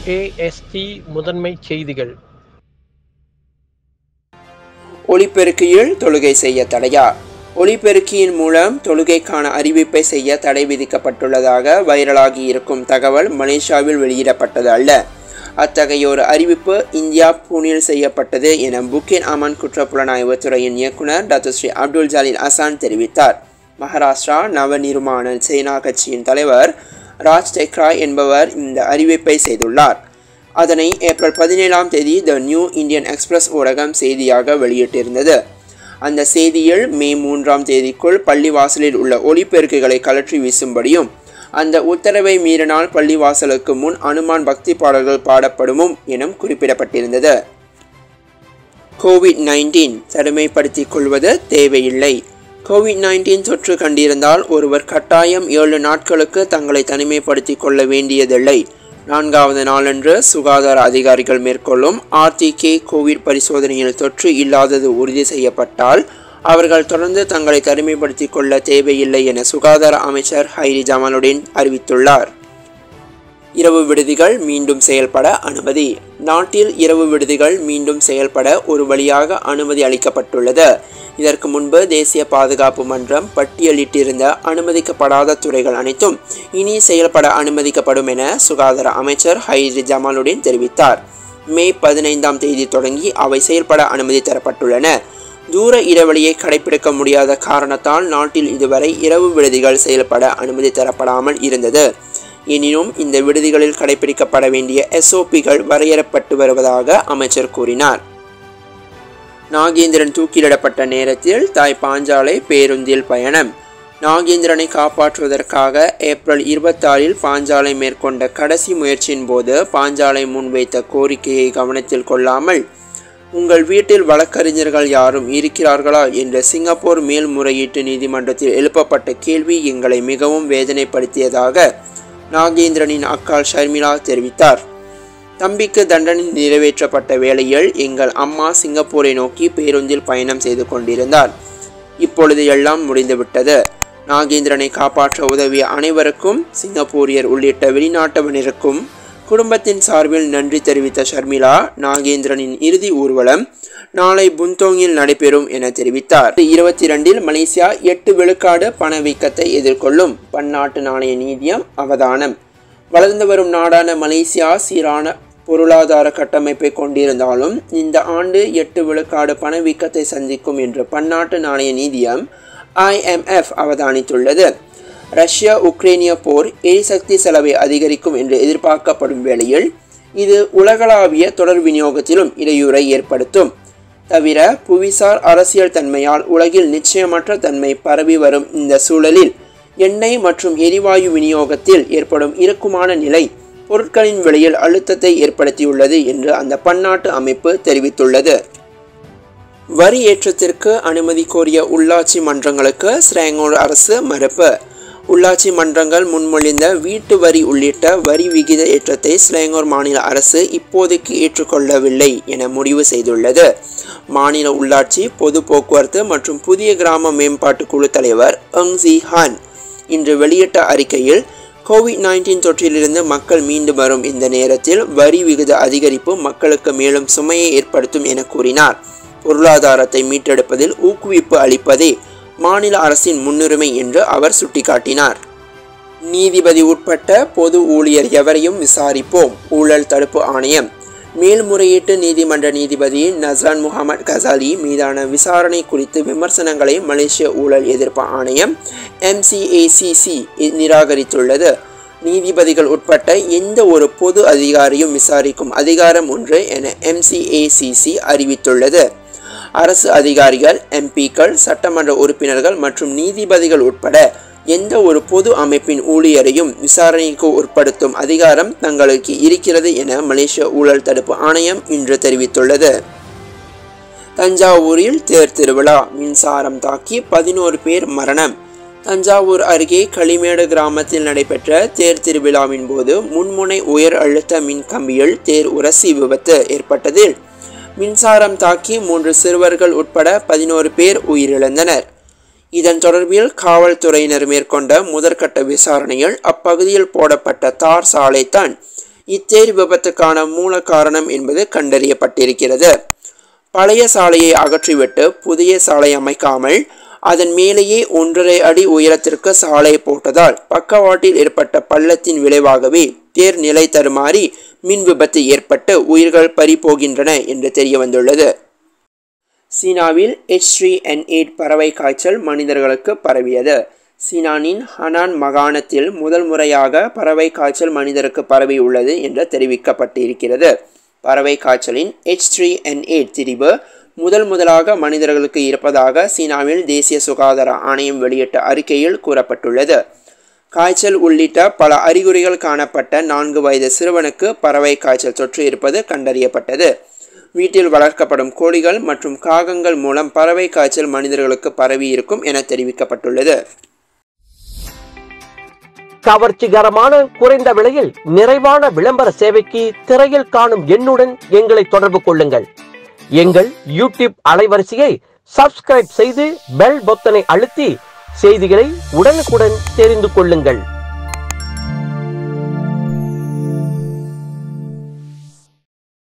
AST முதன்மைச் செய்திகள் ஒலிபெருக்கியில் தொழுகை செய்ய தடையா ஒலிபெருக்கியின் மூலம் தொழுகைக்கான அறிவிப்பை செய்ய தடை விதிக்கப்பட்டுள்ளதாக வைரலாகி இருக்கும் தகவல் மலேசியாவில் வெளியிடப்பட்டது அல்ல அத்தகைய ஒரு அறிவிப்பு இந்தியா பூனேல் செய்யப்பட்டது என புக்கின் அமன் குற்றப்புலனாய்வு துறையின் இயக்குனர் டாக்டர் ஸ்ரீ அப்துல் ஜலீல் அசான் தெரிவித்தார் மகாராஷ்டிரா நவநிர்மாண சேனா கட்சியின் தலைவர் ராஜ் டெக்ராய் என்பவர் இந்த அறிவிப்பை செய்துள்ளார் அதனை ஏப்ரல் பதினேழாம் தேதி த நியூ இந்தியன் எக்ஸ்பிரஸ் ஊடகம் செய்தியாக வெளியிட்டிருந்தது அந்த செய்தியில் மே மூன்றாம் தேதிக்குள் பள்ளிவாசலில் உள்ள ஒலிபெருக்குகளை கலற்றி வீசும்படியும் அந்த உத்தரவை மீறினால் பள்ளிவாசலுக்கு முன் அனுமான் பக்தி பாடல்கள் பாடப்படுமும் எனும் குறிப்பிடப்பட்டிருந்தது கோவிட் நைன்டீன் தனிமைப்படுத்திக் கொள்வது தேவையில்லை கோவிட் நைன்டீன் தொற்று கண்டிருந்தால் ஒருவர் கட்டாயம் ஏழு நாட்களுக்கு தங்களை தனிமைப்படுத்திக் கொள்ள வேண்டியதில்லை நான்காவது நாளன்று சுகாதார அதிகாரிகள் மேற்கொள்ளும் ஆர்டிகே கோவிட் பரிசோதனையில் தொற்று இல்லாதது உறுதி செய்யப்பட்டால் அவர்கள் தொடர்ந்து தங்களை தனிமைப்படுத்திக் கொள்ள தேவையில்லை என சுகாதார அமைச்சர் ஹைரி ஜமாலுடன் அறிவித்துள்ளார் இரவு விடுதிகள் மீண்டும் செயல்பட அனுமதி நாட்டில் இரவு விடுதிகள் மீண்டும் செயல்பட ஒரு வழியாக அனுமதி அளிக்கப்பட்டுள்ளது இதற்கு முன்பு தேசிய பாதுகாப்பு மன்றம் பட்டியலிட்டிருந்த அனுமதிக்கப்படாத துறைகள் அனைத்தும் இனி செயல்பட அனுமதிக்கப்படும் என சுகாதார அமைச்சர் ஹைரி ஜமாலுடன் தெரிவித்தார் மே பதினைந்தாம் தேதி தொடங்கி அவை செயல்பட அனுமதி தரப்பட்டுள்ளன தூர இடைவெளியை கடைபிடிக்க முடியாத காரணத்தால் நாட்டில் இதுவரை இரவு விடுதிகள் செயல்பட அனுமதி தரப்படாமல் இருந்தது எனினும் இந்த விடுதிகளில் கடைபிடிக்கப்பட வேண்டிய எஸ்ஓபிகள் வரையறப்பட்டு வருவதாக அமைச்சர் கூறினார் நாகேந்திரன் தூக்கிலிடப்பட்ட நேரத்தில் தாய் பாஞ்சாலை பேருந்தில் பயணம் நாகேந்திரனை காப்பாற்றுவதற்காக ஏப்ரல் இருபத்தாறில் பாஞ்சாலை மேற்கொண்ட கடைசி முயற்சியின் போது பாஞ்சாலை முன்வைத்த கோரிக்கையை கவனத்தில் கொள்ளாமல் உங்கள் வீட்டில் வழக்கறிஞர்கள் யாரும் இருக்கிறார்களா என்ற சிங்கப்பூர் மேல்முறையீட்டு நீதிமன்றத்தில் எழுப்பப்பட்ட கேள்வி எங்களை மிகவும் வேதனைப்படுத்தியதாக நாகேந்திரனின் அக்கால் ஷர்மிளா தெரிவித்தார் தம்பிக்கு தண்டனை நிறைவேற்றப்பட்ட வேளையில் எங்கள் அம்மா சிங்கப்பூரை நோக்கி பேருந்தில் பயணம் செய்து கொண்டிருந்தார் இப்பொழுது எல்லாம் முடிந்துவிட்டது நாகேந்திரனை காப்பாற்ற உதவிய அனைவருக்கும் சிங்கப்பூரியர் உள்ளிட்ட வெளிநாட்டவனிற்கும் குடும்பத்தின் சார்பில் நன்றி தெரிவித்த ஷர்மிளா நாகேந்திரனின் இறுதி ஊர்வலம் நாளை புந்தோங்கில் நடைபெறும் என தெரிவித்தார் இருபத்தி இரண்டில் மலேசியா எட்டு விழுக்காடு பணவீக்கத்தை எதிர்கொள்ளும் பன்னாட்டு நாணய நீதியம் அவதானம் வளர்ந்து வரும் நாடான மலேசியா சீரான பொருளாதார கட்டமைப்பை கொண்டிருந்தாலும் இந்த ஆண்டு எட்டு விழுக்காடு பணவீக்கத்தை சந்திக்கும் என்று பன்னாட்டு நாணய நீதியம் ஐஎம்எஃப் அவதானித்துள்ளது ரஷ்யா உக்ரைனிய போர் எரிசக்தி செலவை அதிகரிக்கும் என்று எதிர்பார்க்கப்படும் வேளையில் இது உலகளாவிய தொடர் விநியோகத்திலும் இடையூறை ஏற்படுத்தும் தவிர புவிசார் அரசியல் தன்மையால் உலகில் நிச்சயமற்ற தன்மை பரவி வரும் இந்த சூழலில் எண்ணெய் மற்றும் எரிவாயு விநியோகத்தில் ஏற்படும் இறுக்கமான நிலை பொருட்களின் விலையில் அழுத்தத்தை ஏற்படுத்தியுள்ளது என்று அந்த பன்னாட்டு அமைப்பு தெரிவித்துள்ளது வரி ஏற்றத்திற்கு அனுமதி கோரிய உள்ளாட்சி மன்றங்களுக்கு ஸ்ரேங்கோர் அரசு மறுப்பு உள்ளாட்சி மன்றங்கள் முன்மொழிந்த வீட்டு வரி உள்ளிட்ட வரி விகித ஏற்றத்தை ஸ்லேங்கோர் மாநில அரசு இப்போதைக்கு ஏற்றுக்கொள்ளவில்லை என முடிவு செய்துள்ளது மாநில உள்ளாட்சி பொது போக்குவரத்து மற்றும் புதிய கிராம மேம்பாட்டு குழு தலைவர் அங் ஜி ஹான் இன்று வெளியிட்ட அறிக்கையில் கோவிட் நைன்டீன் தொற்றிலிருந்து மக்கள் மீண்டு வரும் இந்த நேரத்தில் வரி விகித அதிகரிப்பு மக்களுக்கு மேலும் சுமையை ஏற்படுத்தும் என கூறினார் பொருளாதாரத்தை மீட்டெடுப்பதில் ஊக்குவிப்பு அளிப்பதே மாநில அரசின் முன்னுரிமை என்று அவர் சுட்டிக்காட்டினார் நீதிபதி உட்பட்ட பொது ஊழியர் எவரையும் விசாரிப்போம் ஊழல் தடுப்பு ஆணையம் மேல்முறையீட்டு நீதிமன்ற நீதிபதி நஸ்ரான் முகமது கசாலி மீதான விசாரணை குறித்து விமர்சனங்களை மலேசிய ஊழல் எதிர்ப்பு ஆணையம் எம்சிஏசிசி நிராகரித்துள்ளது நீதிபதிகள் உட்பட்ட எந்த ஒரு பொது அதிகாரியும் விசாரிக்கும் அதிகாரம் ஒன்று என எம்சிஏசிசி அறிவித்துள்ளது அரசு அதிகாரிகள் எம்பிக்கள் சட்டமன்ற உறுப்பினர்கள் மற்றும் நீதிபதிகள் உட்பட எந்த ஒரு பொது அமைப்பின் ஊழியரையும் விசாரணைக்கு உட்படுத்தும் அதிகாரம் தங்களுக்கு இருக்கிறது என மலேசிய ஊழல் தடுப்பு ஆணையம் இன்று தெரிவித்துள்ளது தஞ்சாவூரில் தேர் திருவிழா மின்சாரம் தாக்கி பதினோரு பேர் மரணம் தஞ்சாவூர் அருகே களிமேடு கிராமத்தில் நடைபெற்ற தேர் திருவிழாவின் போது முன்முனை உயர் அழுத்த மின் கம்பியில் தேர் உரசி விபத்து ஏற்பட்டதில் மின்சாரம் தாக்கி மூன்று சிறுவர்கள் உட்பட பதினோரு பேர் உயிரிழந்தனர் இதன் தொடர்பில் காவல்துறையினர் மேற்கொண்ட முதற்கட்ட விசாரணையில் அப்பகுதியில் போடப்பட்ட தார் சாலைத்தான் இத்தேர் விபத்துக்கான மூல காரணம் என்பது கண்டறியப்பட்டிருக்கிறது பழைய சாலையை அகற்றிவிட்டு புதிய சாலை அமைக்காமல் அதன் மேலேயே ஒன்றரை அடி உயரத்திற்கு சாலை போட்டதால் பக்கவாட்டில் ஏற்பட்ட பள்ளத்தின் விளைவாகவே தேர் நிலை தருமாறி மின் விபத்து ஏற்பட்டு உயிர்கள் பறிபோகின்றன என்று தெரிய வந்துள்ளது சீனாவில் எச் த்ரீ என் எயிட் பறவை காய்ச்சல் மனிதர்களுக்கு பரவியது சீனானின் ஹனான் மாகாணத்தில் முதல் முறையாக பறவை காய்ச்சல் மனிதருக்கு பரவி உள்ளது என்று தெரிவிக்கப்பட்டிருக்கிறது பறவை காய்ச்சலின் எச் த்ரீ என் எயிட் திரிவு முதல் முதலாக மனிதர்களுக்கு இருப்பதாக சீனாவில் தேசிய சுகாதார ஆணையம் வெளியிட்ட அறிக்கையில் கூறப்பட்டுள்ளது காய்ச்சல் உள்ளிட்ட பல அறிகுறிகள் காணப்பட்ட நான்கு வயது சிறுவனுக்கு பறவை காய்ச்சல் தொற்று இருப்பது கண்டறியப்பட்டது வீட்டில் வளர்க்கப்படும் கோழிகள் மற்றும் காகங்கள் மூலம் பறவை காய்ச்சல் மனிதர்களுக்கு பரவி இருக்கும் என தெரிவிக்கப்பட்டுள்ளது கவர்ச்சிகரமான குறைந்த விலையில் நிறைவான விளம்பர சேவைக்கு திரையில் காணும் எண்ணுடன் எங்களை தொடர்பு கொள்ளுங்கள் எங்கள் யூடியூப் அலைவரிசையை சப்ஸ்கிரைப் செய்து பெல் பொத்தனை அழுத்தி செய்திகளை உடனுக்குடன் தெரிந்து கொள்ளுங்கள்